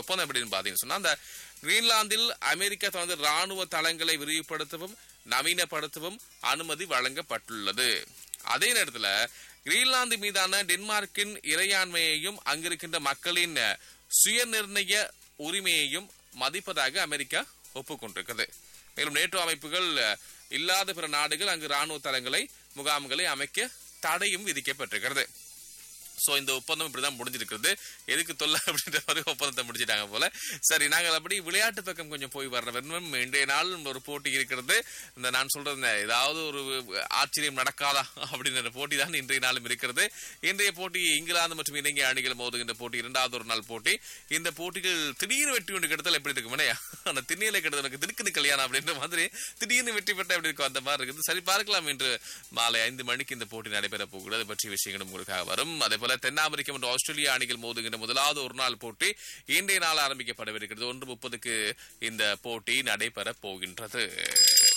ஒப்பந்தம் எப்படின்னு பாத்தீங்கன்னு சொன்னா அந்த கிரீன்லாந்தில் அமெரிக்கா தனது ராணுவ தளங்களை விரிவுபடுத்தவும் நவீனப்படுத்தவும் அனுமதி வழங்கப்பட்டுள்ளது அதே நேரத்துல கிரீன்லாந்து மீதான டென்மார்க்கின் இறையாண்மையையும் அங்கிருக்கின்ற மக்களின் சுயநிர்ணய உரிமையையும் மதிப்பதாக அமெரிக்கா ஒப்புக்கொண்டிருக்கிறது மேலும் நேட்டோ அமைப்புகள் இல்லாத பிற நாடுகள் அங்கு ராணுவ தளங்களை முகாம்களை அமைக்க தடையும் விதிக்கப்பட்டிருக்கிறது சோ இந்த ஒப்பந்தம் இப்படிதான் முடிஞ்சிருக்கிறது எதுக்கு தொல்லை அப்படின்ற மாதிரி ஒப்பந்தத்தை முடிச்சிட்டாங்க போல சரி நாங்கள் அப்படி விளையாட்டு பக்கம் கொஞ்சம் போய் வர்ற வேண்டும் இன்றைய நாள் ஒரு போட்டி இருக்கிறது இந்த நான் சொல்றது இந்த ஏதாவது ஒரு ஆச்சரியம் நடக்காதா அப்படின்ற போட்டி தான் இன்றைய நாளும் இருக்கிறது இன்றைய போட்டி இங்கிலாந்து மற்றும் இலங்கை அணிகள் மோதுகின்ற போட்டி இரண்டாவது ஒரு நாள் போட்டி இந்த போட்டிகள் திடீர்னு வெற்றி ஒன்று கெடுத்தல் எப்படி இருக்குமே அந்த திண்ணியில கெடுதலுக்கு திடுக்குன்னு கல்யாணம் அப்படின்ற மாதிரி திடீர்னு வெற்றி பெற்ற எப்படி இருக்கும் அந்த மாதிரி இருக்குது சரி பார்க்கலாம் என்று மாலை ஐந்து மணிக்கு இந்த போட்டி நடைபெற போகிறது அது பற்றிய விஷயங்களும் உங்களுக்காக வரும் அதே போல தென் அமெரிக்கா மற்றும் ஆஸ்திரேலியா அணிகள் மோதுகின்ற முதலாவது ஒரு நாள் போட்டி இன்றைய நாள் ஆரம்பிக்கப்படவிருக்கிறது ஒன்று முப்பதுக்கு இந்த போட்டி நடைபெற போகின்றது